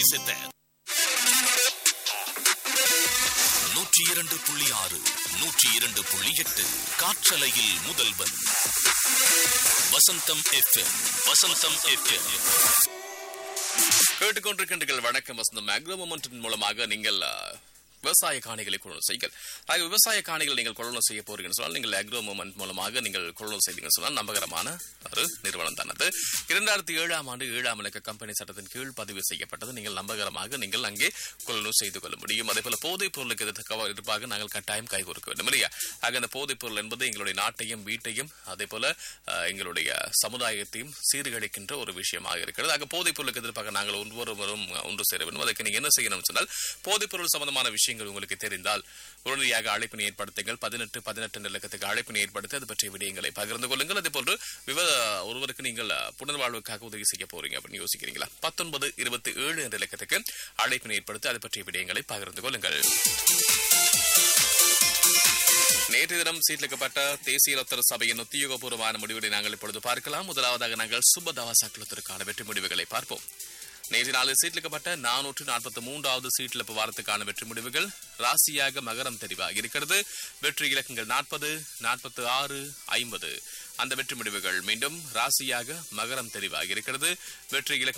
விசத்த நூற்றி இரண்டு புள்ளி ஆறு நூற்றி இரண்டு புள்ளி எட்டு காற்றலையில் முதல்வன் வசந்தம் எஃப்எம் வசந்தம் எஃப்எம் கேட்டுக்கொண்டிருக்கின்றீர்கள் வணக்கம் வசந்தம் அக்ரோ மொமெண்டின் மூலமாக நீங்கள் ஆ, விவசாய காணிகளை கொள்ளுதல் செய்யுங்கள் ஆக விவசாய காணிகள் நீங்கள் கொள்ளுதல் செய்ய போறீங்கன்னு சொன்னால் நீங்கள் அக்ரோ மூமெண்ட் மூலமாக நீங்கள் கொள்ளுதல் செய்தீங்கன்னு சொன்னால் நம்பகரமான ஒரு நிறுவனம் தான் அது இரண்டாயிரத்தி ஏழாம் ஆண்டு ஏழாம் இலக்க கம்பெனி சட்டத்தின் கீழ் பதிவு செய்யப்பட்டது நீங்கள் நம்பகரமாக நீங்கள் அங்கே கொள்ளுதல் செய்து கொள்ள முடியும் அதே போல போதைப் பொருளுக்கு எதிர்க்க எதிர்ப்பாக நாங்கள் கட்டாயம் கை கொடுக்க வேண்டும் இல்லையா ஆக அந்த போதைப் பொருள் என்பது எங்களுடைய நாட்டையும் வீட்டையும் அதே போல ஆ, எங்களுடைய சமுதாயத்தையும் சீர்கழிக்கின்ற ஒரு விஷயமாக இருக்கிறது ஆக போதைப் பொருளுக்கு எதிர்ப்பாக நாங்கள் ஒவ்வொருவரும் ஒன்று சேர வேண்டும் அதற்கு நீங்க என்ன செய்யணும் சொன்னால் போதைப் பொருள் சம்பந்தமான விஷயங்கள் உங்களுக்கு தெரிந்தால் உடனடியாக அழைப்பினை ஏற்படுத்துங்கள் பதினெட்டு பதினெட்டு இலக்கத்துக்கு அழைப்பினை ஏற்படுத்தி அது பற்றிய விடயங்களை பகிர்ந்து கொள்ளுங்கள் அதே போன்று விவ ஒருவருக்கு நீங்கள் புனர்வாழ்வுக்காக உதவி செய்ய போறீங்க அப்படின்னு யோசிக்கிறீங்களா பத்தொன்பது இருபத்தி ஏழு என்ற இலக்கத்துக்கு அழைப்பினை ஏற்படுத்தி அது பற்றிய விடயங்களை பகிர்ந்து கொள்ளுங்கள் நேற்று தினம் சீட்லிக்கப்பட்ட தேசிய ரத்தர் சபையின் உத்தியோகபூர்வமான முடிவுகளை நாங்கள் இப்பொழுது பார்க்கலாம் முதலாவதாக நாங்கள் சுபதாவச குலத்திற்கான வெற்றி முடிவுகளை பார்ப்போம் நேற்று நாளில் சீட்லிக்கப்பட்ட நானூற்று நாற்பத்தி மூன்றாவது சீட்டிழப்பு வாரத்துக்கான வெற்றி முடிவுகள் ராசியாக மகரம் தெரிவாக இருக்கிறது வெற்றி இலக்கங்கள் நாற்பது நாற்பத்தி ஆறு ஐம்பது அந்த வெற்றி முடிவுகள் மீண்டும் ராசியாக மகரம் தெரிவாக இருக்கிறது வெற்றி இலக்கங்கள்